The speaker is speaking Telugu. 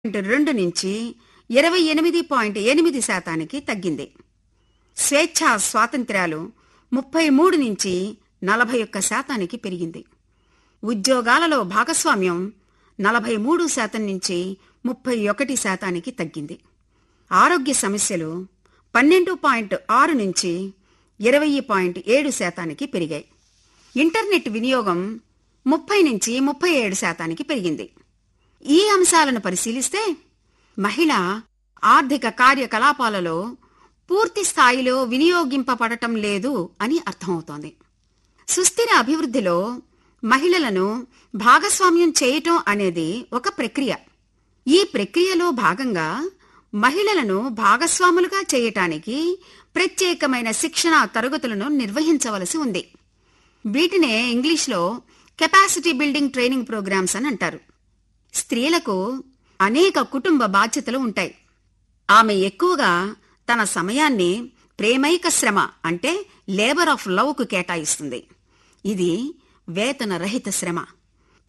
రెండు నుంచి ఇరవై ఎనిమిది పాయింట్ ఎనిమిది శాతానికి తగ్గింది స్వేచ్ఛా స్వాతంత్ర్యాలు ముప్పై మూడు నుంచి నలభై ఒక్క శాతానికి పెరిగింది ఉద్యోగాలలో భాగస్వామ్యం నలభై మూడు శాతం నుంచి ముప్పై ఒకటి శాతానికి తగ్గింది ఆరోగ్య సమస్యలు పన్నెండు పాయింట్ ఆరు నుంచి ఇరవై పాయింట్ ఏడు శాతానికి పెరిగాయి ఇంటర్నెట్ వినియోగం ముప్పై నుంచి ముప్పై ఏడు శాతానికి పెరిగింది ఈ అంశాలను పరిశీలిస్తే మహిళ ఆర్థిక కార్యకలాపాలలో పూర్తి స్థాయిలో వినియోగింపబడటం లేదు అని అర్థమవుతోంది సుస్థిర అభివృద్ధిలో మహిళలను భాగస్వామ్యం చేయటం అనేది ఒక ప్రక్రియ ఈ ప్రక్రియలో భాగంగా మహిళలను భాగస్వాములుగా చేయటానికి ప్రత్యేకమైన శిక్షణ తరగతులను నిర్వహించవలసి ఉంది వీటినే ఇంగ్లీష్లో కెపాసిటీ బిల్డింగ్ ట్రైనింగ్ ప్రోగ్రామ్స్ అని అంటారు స్త్రీలకు అనేక కుటుంబ బాధ్యతలు ఉంటాయి ఆమె ఎక్కువగా తన సమయాన్ని ప్రేమైక శ్రమ అంటే లేబర్ ఆఫ్ లవ్కు కేటాయిస్తుంది ఇది వేతన రహిత శ్రమ